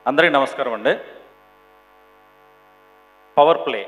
అందరికీ నమస్కారం అండి పవర్ ప్లే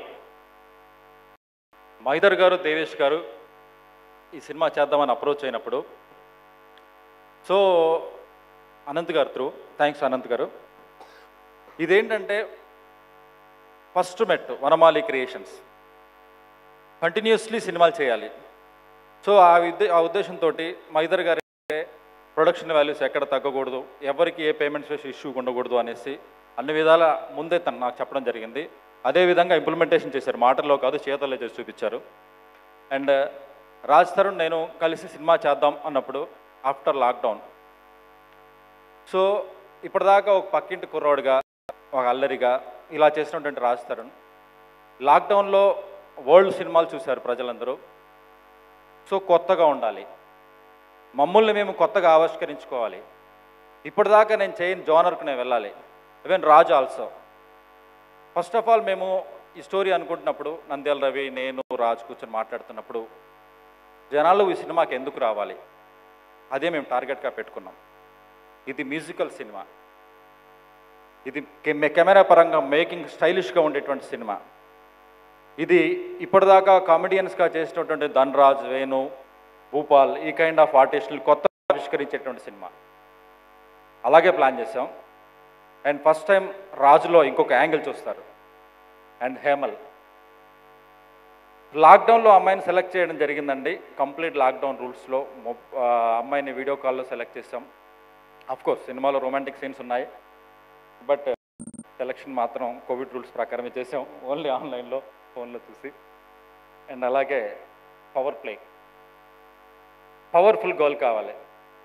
మైదర్ గారు దేవేష్ గారు ఈ సినిమా చేద్దామని అప్రోచ్ అయినప్పుడు సో అనంత్ గారు త్రూ థ్యాంక్స్ అనంత్ గారు ఇదేంటంటే first met Vanamali creations continuously సినిమాలు చేయాలి సో ఆ ఉద్దే ఆ ఉద్దేశంతో మైదర్ గారి ప్రొడక్షన్ వాల్యూస్ ఎక్కడ తగ్గకూడదు ఎవరికి ఏ పేమెంట్స్ ఇష్యూ ఉండకూడదు అనేసి అన్ని విధాల ముందే తను నాకు చెప్పడం జరిగింది అదే విధంగా ఇంప్లిమెంటేషన్ చేశారు మాటల్లో కాదు చేతల్లో చేసి చూపించారు అండ్ రాజ్ తరుణ్ నేను కలిసి సినిమా చేద్దాం అన్నప్పుడు ఆఫ్టర్ లాక్డౌన్ సో ఇప్పటిదాకా ఒక పక్కింటి కుర్రోడుగా ఒక అల్లరిగా ఇలా చేసినటువంటి రాజ్ తరుణ్ లాక్డౌన్లో వరల్డ్ సినిమాలు చూశారు ప్రజలందరూ సో కొత్తగా ఉండాలి మమ్మల్ని మేము కొత్తగా ఆవిష్కరించుకోవాలి ఇప్పటిదాకా నేను చేయని జోనర్కి నేను వెళ్ళాలి even Raju also first of all మేము ఈ స్టోరీ అనుకుంటున్నప్పుడు నంద్యాల రవి నేను రాజు కూర్చొని మాట్లాడుతున్నప్పుడు జనాలు ఈ సినిమాకి ఎందుకు రావాలి అదే మేము టార్గెట్గా పెట్టుకున్నాం ఇది మ్యూజికల్ సినిమా ఇది కె- కెమెరా పరంగా మేకింగ్ స్టైలిష్గా ఉండేటువంటి సినిమా ఇది ఇప్పటిదాకా కామెడియన్స్గా చేసినటువంటి ధన్రాజ్ వేణు భూపాల్ ఈ కైండ్ ఆఫ్ ఆర్టిస్టులు కొత్త ఆవిష్కరించేటువంటి సినిమా అలాగే ప్లాన్ చేసాం అండ్ ఫస్ట్ టైం రాజులో ఇంకొక యాంగిల్ చూస్తారు అండ్ హేమల్ లాక్డౌన్లో అమ్మాయిని సెలెక్ట్ చేయడం జరిగిందండి కంప్లీట్ లాక్డౌన్ రూల్స్లో అమ్మాయిని వీడియో కాల్లో సెలెక్ట్ చేసాం అఫ్ కోర్స్ సినిమాలో రొమాంటిక్ సీన్స్ ఉన్నాయి బట్ సెలక్షన్ మాత్రం కోవిడ్ రూల్స్ ప్రకారమే చేసాం ఓన్లీ ఆన్లైన్లో ఫోన్లో చూసి అండ్ అలాగే పవర్ ప్లే పవర్ఫుల్ గోల్ కావాలి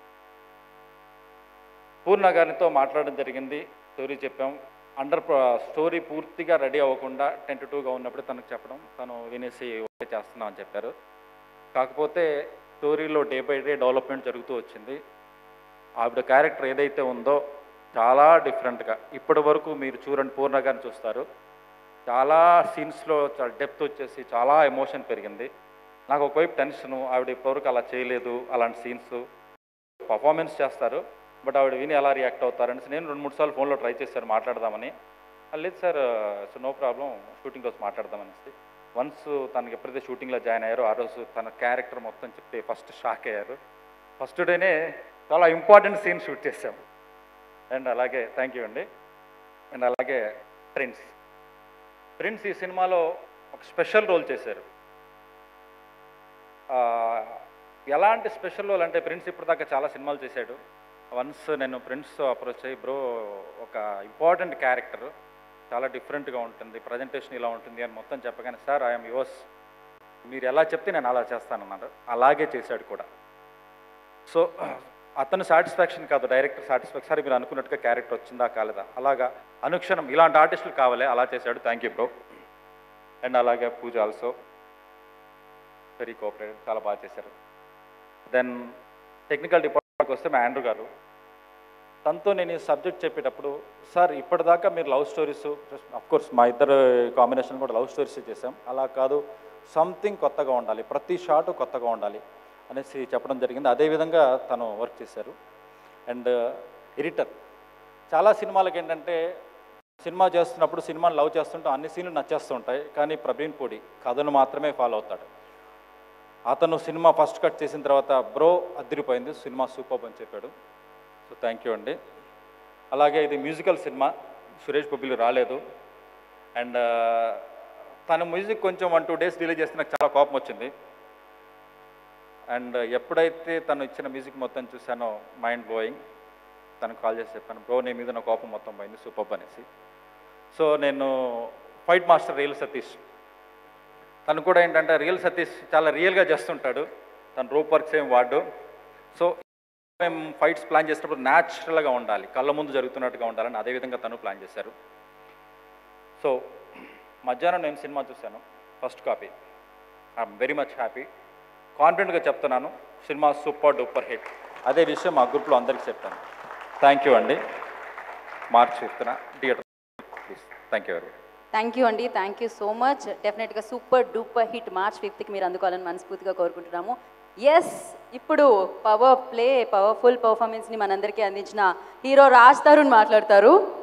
పూర్ణ గారితో మాట్లాడడం జరిగింది స్టోరీ చెప్పాం అండర్ స్టోరీ పూర్తిగా రెడీ అవ్వకుండా టెన్ టు టూగా ఉన్నప్పుడు తనకు చెప్పడం తను వినేసి ఓకే చేస్తున్నాం అని చెప్పారు కాకపోతే స్టోరీలో డే బై డే డెవలప్మెంట్ జరుగుతూ వచ్చింది ఆవిడ క్యారెక్టర్ ఏదైతే ఉందో చాలా డిఫరెంట్గా ఇప్పటి వరకు మీరు చూడండి పూర్ణ గారిని చూస్తారు చాలా సీన్స్లో చాలా డెప్త్ వచ్చేసి చాలా ఎమోషన్ పెరిగింది నాకు ఒకవైపు టెన్షను ఆవిడ ఇప్పటివరకు అలా చేయలేదు అలాంటి సీన్స్ పర్ఫార్మెన్స్ చేస్తారు బట్ ఆవిడ విని ఎలా రియాక్ట్ అవుతారనేసి నేను రెండు మూడు సార్లు ఫోన్లో ట్రై చేశాను మాట్లాడదామని "ఆ, లేదు sir so no problem shooting రోజు మాట్లాడదామనేసి వన్స్ తనకి ఎప్పుడైతే షూటింగ్లో జాయిన్ అయ్యారో ఆ రోజు తన క్యారెక్టర్ మొత్తం చెప్తే ఫస్ట్ షాక్ అయ్యారు ఫస్ట్ డేనే చాలా ఇంపార్టెంట్ సీన్ షూట్ చేశాం అండ్ అలాగే థ్యాంక్ యూ అండి అండ్ అలాగే ప్రిన్స్ ప్రిన్స్ ఈ సినిమాలో ఒక స్పెషల్ రోల్ చేశారు ఆ, ఎలాంటి స్పెషల్ రోల్ అంటే ప్రిన్స్ ఇప్పటిదాకా చాలా సినిమాలు చేశాడు వన్స్ నేను ప్రిన్స్ అప్రోచ్ అయ్యి బ్రో ఒక ఇంపార్టెంట్ క్యారెక్టర్ చాలా డిఫరెంట్గా ఉంటుంది ప్రజెంటేషన్ ఇలా ఉంటుంది అని మొత్తం చెప్పగానే సార్ ఐఎమ్ యువర్స్ మీరు ఎలా చెప్తే నేను అలా చేస్తానన్నారు అలాగే చేశాడు కూడా సో అతను సాటిస్ఫాక్షన్ కాదు డైరెక్టర్ సాటిస్ఫాక్షన్ సరే మీరు అనుకున్నట్టుగా క్యారెక్టర్ వచ్చిందా కాలేదా అలాగా అనుక్షణం ఇలాంటి ఆర్టిస్టులు కావాలి అలా చేశాడు థ్యాంక్ యూ బ్రో అండ్ అలాగే పూజ ఆల్సో వెరీ కోఆపరేటివ్ చాలా బాగా చేశారు దెన్ టెక్నికల్ డిపార్ట్మెంట్కి వస్తే మా ఆండ్రూ గారు తనతో నేను ఈ సబ్జెక్ట్ చెప్పేటప్పుడు సార్ ఇప్పటిదాకా మీరు లవ్ స్టోరీస్ కోర్స్ మా ఇద్దరు కాంబినేషన్ కూడా లవ్ స్టోరీస్ చేసాం అలా కాదు సంథింగ్ కొత్తగా ఉండాలి ప్రతి షాటు కొత్తగా ఉండాలి అనేసి చెప్పడం జరిగింది అదేవిధంగా తను వర్క్ చేశారు అండ్ ఎడిటర్ చాలా సినిమాలకి ఏంటంటే సినిమా చేస్తున్నప్పుడు సినిమాని లవ్ చేస్తుంటే అన్ని సీన్లు నచ్చేస్తుంటాయి కానీ ప్రవీణ్ పూడి కథను మాత్రమే ఫాలో అవుతాడు అతను సినిమా ఫస్ట్ కట్ చేసిన తర్వాత బ్రో అదిరిపోయింది సినిమా సూపర్ అని చెప్పాడు సో థ్యాంక్ యూ అండి అలాగే ఇది మ్యూజికల్ సినిమా సురేష్ బొబ్బిలి రాలేదు అండ్ తన మ్యూజిక్ కొంచెం వన్ టూ డేస్ డిలే చేస్తే నాకు చాలా కోపం వచ్చింది అండ్ ఎప్పుడైతే తను ఇచ్చిన మ్యూజిక్ మొత్తం చూశానో మైండ్ బ్లోయింగ్ తనకు కాల్ చేసి చెప్పాను బ్రో నీ మీద నా కోపం మొత్తం పోయింది సూపర్ అనేసి సో నేను ఫైట్ మాస్టర్ రియల్ సతీష్ తను కూడా ఏంటంటే రియల్ సతీష్ చాలా రియల్గా చేస్తుంటాడు తన రూప్ వర్క్స్ ఏం వాడు సో మేము ఫైట్స్ ప్లాన్ చేసినప్పుడు న్యాచురల్గా ఉండాలి కళ్ళ ముందు జరుగుతున్నట్టుగా ఉండాలని అదేవిధంగా తను ప్లాన్ చేశారు సో మధ్యాహ్నం నేను సినిమా చూశాను first copy I'm very much happy కాన్ఫిడెంట్గా చెప్తున్నాను సినిమా సూపర్ డూపర్ హిట్ అదే విషయం మా గ్రూప్లో అందరికీ చెప్తాను థ్యాంక్ యూ అండి మార్చ్ ఫిఫ్త్న theatre please thank you very thank you అండి థ్యాంక్ యూ సో మచ్ డెఫినెట్గా సూపర్ డూపర్ హిట్ మార్చ్ ఫిఫ్త్కి మీరు అందుకోవాలని మనస్ఫూర్తిగా కోరుకుంటున్నాము ఎస్ ఇప్పుడు పవర్ ప్లే పవర్ఫుల్ పర్ఫార్మెన్స్ని మనందరికీ అందించిన హీరో రాజ్ తరుణ్ మాట్లాడతారు